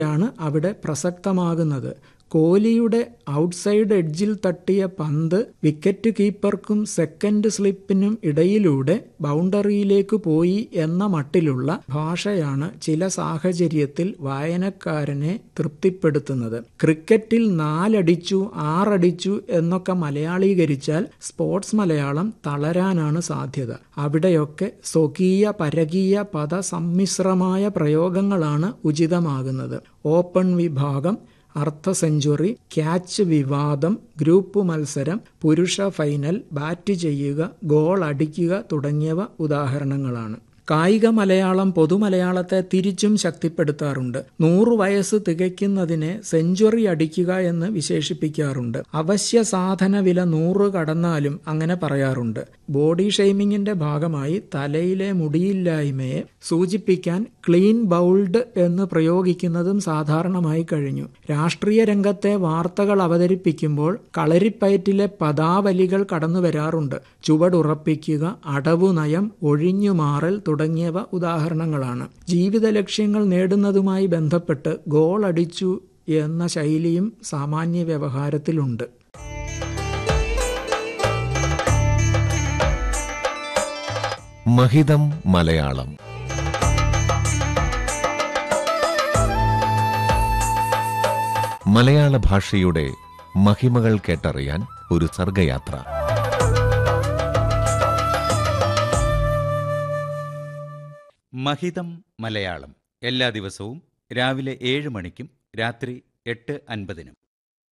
ാണ് അവിടെ പ്രസക്തമാകുന്നത് കോഹ്ലിയുടെ ഔട്ട്സൈഡ് എഡ്ജിൽ തട്ടിയ പന്ത് വിക്കറ്റ് കീപ്പർക്കും സെക്കൻഡ് സ്ലിപ്പിനും ഇടയിലൂടെ ബൗണ്ടറിയിലേക്ക് പോയി എന്ന മട്ടിലുള്ള ഭാഷയാണ് ചില സാഹചര്യത്തിൽ വായനക്കാരനെ തൃപ്തിപ്പെടുത്തുന്നത് ക്രിക്കറ്റിൽ നാലടിച്ചു ആറടിച്ചു എന്നൊക്കെ മലയാളീകരിച്ചാൽ സ്പോർട്സ് മലയാളം തളരാനാണ് സാധ്യത അവിടെയൊക്കെ സ്വകീയ പരകീയ പദ സമ്മിശ്രമായ പ്രയോഗങ്ങളാണ് ഉചിതമാകുന്നത് ഓപ്പൺ വിഭാഗം അർദ്ധ സെഞ്ചുറി ക്യാച്ച് വിവാദം ഗ്രൂപ്പ് മത്സരം പുരുഷ ഫൈനൽ ബാറ്റ് ചെയ്യുക ഗോൾ അടിക്കുക തുടങ്ങിയവ ഉദാഹരണങ്ങളാണ് കായിക മലയാളം പൊതുമലയാളത്തെ തിരിച്ചും ശക്തിപ്പെടുത്താറുണ്ട് നൂറു വയസ്സ് തികയ്ക്കുന്നതിനെ സെഞ്ചുറി അടിക്കുക എന്ന് വിശേഷിപ്പിക്കാറുണ്ട് അവശ്യ സാധന വില നൂറ് കടന്നാലും അങ്ങനെ പറയാറുണ്ട് ബോഡി ഷെയ്മിങ്ങിന്റെ ഭാഗമായി തലയിലെ മുടിയില്ലായ്മയെ സൂചിപ്പിക്കാൻ ക്ലീൻ ബൗൾഡ് എന്ന് പ്രയോഗിക്കുന്നതും സാധാരണമായി കഴിഞ്ഞു രാഷ്ട്രീയ രംഗത്തെ വാർത്തകൾ അവതരിപ്പിക്കുമ്പോൾ കളരിപ്പയറ്റിലെ പദാവലികൾ കടന്നു വരാറുണ്ട് ചുവടുറപ്പിക്കുക അടവു നയം ഒഴിഞ്ഞുമാറൽ തുടങ്ങിയവ ഉദാഹരണങ്ങളാണ് ജീവിത ലക്ഷ്യങ്ങൾ നേടുന്നതുമായി ബന്ധപ്പെട്ട് ഗോൾ അടിച്ചു എന്ന ശൈലിയും സാമാന്യ വ്യവഹാരത്തിലുണ്ട് മഹിതം മലയാളം മലയാള ഭാഷയുടെ മഹിമകൾ കേട്ടറിയാൻ ഒരു സർഗയാത്ര മഹിതം മലയാളം എല്ലാ ദിവസവും രാവിലെ ഏഴ് മണിക്കും രാത്രി എട്ട് അൻപതിനും